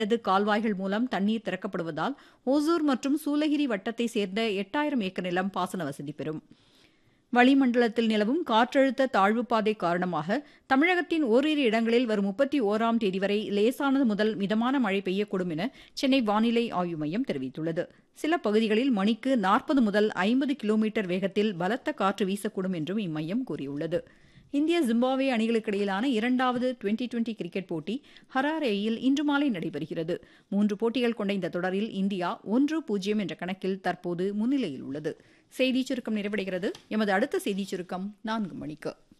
இடது கால்வாய்கள் மூலம் தண்ணீர் திறக்கப்படுவதால் ஓசூர் மற்றும் சூலகிரி வட்டத்தை சேர்ந்த எட்டாயிரம் ஏக்கர் நிலம் பாசன வசதி பெறும் வளிமண்டலத்தில் நிலவும் காற்றழுத்த தாழ்வு பாதை காரணமாக தமிழகத்தின் ஓரிரு இடங்களில் வரும் முப்பத்தி ஓராம் தேதி வரை லேசானது முதல் மிதமான மழை பெய்யக்கூடும் என சென்னை வானிலை ஆய்வு மையம் தெரிவித்துள்ளது சில பகுதிகளில் மணிக்கு நாற்பது முதல் ஐம்பது கிலோமீட்டர் வேகத்தில் பலத்த காற்று வீசக்கூடும் என்றும் இம்மையம் கூறியுள்ளது இந்திய ஜிம்பாப்வே அணிகளுக்கிடையிலான இரண்டாவது டுவெண்டி டுவெண்டி கிரிக்கெட் போட்டி ஹராரேயில் இன்று மாலை நடைபெறுகிறது மூன்று போட்டிகள் கொண்ட இந்த தொடரில் இந்தியா ஒன்று பூஜ்ஜியம் என்ற கணக்கில் தற்போது முன்னிலையில் உள்ளது செய்திச் சுருக்கம் நிறைவடைகிறது எமது அடுத்த செய்திச் சுருக்கம் நான்கு மணிக்கு